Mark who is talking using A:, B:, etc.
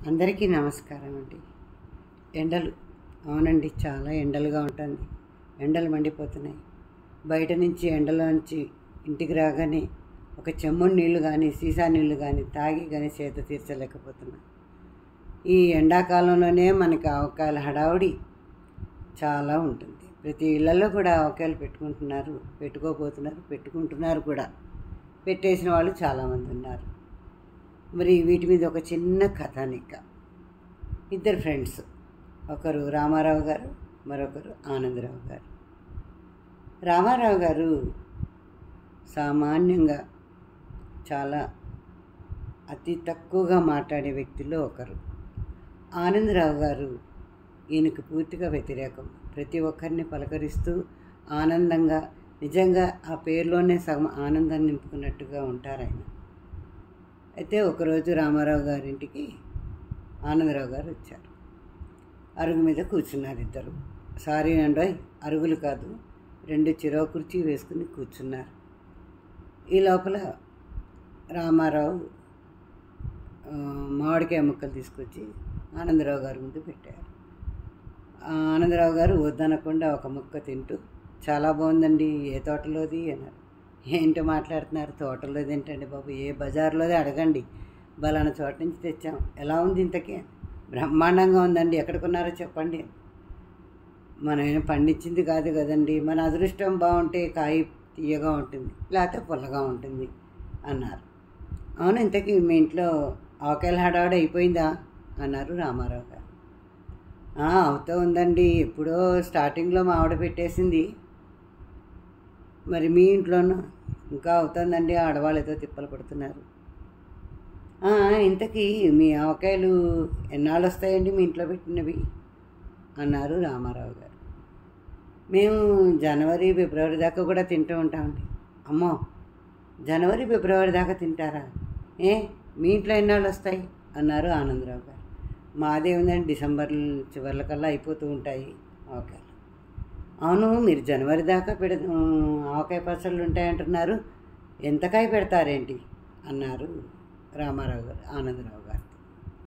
A: అందరికీ నమస్కారం అండి ఎండలు అవునండి చాలా ఎండలుగా ఉంటుంది ఎండలు మండిపోతున్నాయి బయట నుంచి ఎండలోంచి ఇంటికి రాగానే ఒక చెమ్ముడు నీళ్ళు కానీ సీసా నీళ్ళు కానీ తాగి కానీ చేత తీర్చలేకపోతున్నాం ఈ ఎండాకాలంలోనే మనకి ఆవకాయల హడావుడి చాలా ఉంటుంది ప్రతి ఇళ్లలో కూడా ఆవకాయలు పెట్టుకుంటున్నారు పెట్టుకోబోతున్నారు పెట్టుకుంటున్నారు కూడా పెట్టేసిన వాళ్ళు చాలామంది ఉన్నారు మరి వీటి మీద ఒక చిన్న కథానిక ఇద్దరు ఫ్రెండ్స్ ఒకరు రామారావు గారు మరొకరు ఆనందరావు గారు రామారావు గారు సామాన్యంగా చాలా అతి తక్కువగా మాట్లాడే వ్యక్తిలో ఒకరు ఆనందరావు గారు ఈయనకు పూర్తిగా వ్యతిరేకం ప్రతి ఒక్కరిని పలకరిస్తూ ఆనందంగా నిజంగా ఆ పేరులోనే సగం ఆనందాన్ని నింపుకున్నట్టుగా ఉంటారు ఆయన అయితే ఒకరోజు రామారావు గారింటికి ఆనందరావు గారు వచ్చారు అరుగు మీద కూర్చున్నారు ఇద్దరు సారీ అండి అరుగులు కాదు రెండు చిరవ కుర్చీ వేసుకుని కూర్చున్నారు ఈ లోపల రామారావు ఆ, మామిడికాయ ముక్కలు తీసుకొచ్చి ఆనందరావు గారి ముందు పెట్టారు ఆ ఆనందరావు గారు వద్దనకుండా ఒక ముక్క తింటూ చాలా బాగుందండి ఏ తోటలోది అన్నారు ఏంటో మాట్లాడుతున్నారు తోటలోది ఏంటండి బాబు ఏ బజార్లోది అడగండి బలానా చోట నుంచి తెచ్చాం ఎలా ఉంది ఇంతకీ బ్రహ్మాండంగా ఉందండి ఎక్కడ కొన్నారో చెప్పండి మనం ఏం పండించింది కాదు కదండి మన అదృష్టం బాగుంటే కాయ తీయగా ఉంటుంది లేకపోతే పుల్లగా ఉంటుంది అన్నారు అవును ఇంతకీ మీ ఇంట్లో ఆవకాయల హడావుడి అయిపోయిందా అన్నారు రామారావు గారు "ఆ, అవుతూ ఉందండి ఎప్పుడో స్టార్టింగ్లో మా ఆవిడ పెట్టేసింది మరి మీ ఇంట్లోనూ ఇంకా అవుతుందండి ఆడవాళ్ళు ఏదో తిప్పలు పడుతున్నారు "ఆ, ఇంతకీ మీ ఆవకాయలు ఎన్నాళ్ళు వస్తాయండి మీ ఇంట్లో పెట్టినవి అన్నారు రామారావు గారు మేము జనవరి ఫిబ్రవరి దాకా కూడా తింటూ ఉంటామండి అమ్మో జనవరి ఫిబ్రవరి దాకా తింటారా ఏ మీ ఇంట్లో ఎన్నాళ్ళు వస్తాయి అన్నారు ఆనందరావు గారు మాదేముందండి డిసెంబర్ చివర్ల కల్లా అయిపోతూ ఉంటాయి ఆవకాయలు అవును మీరు జనవరి దాకా పెడ ఆవకాయ పచ్చళ్ళు ఉంటాయంటున్నారు ఎంతకాయ పెడతారేంటి అన్నారు రామారావు గారు ఆనందరావు గారు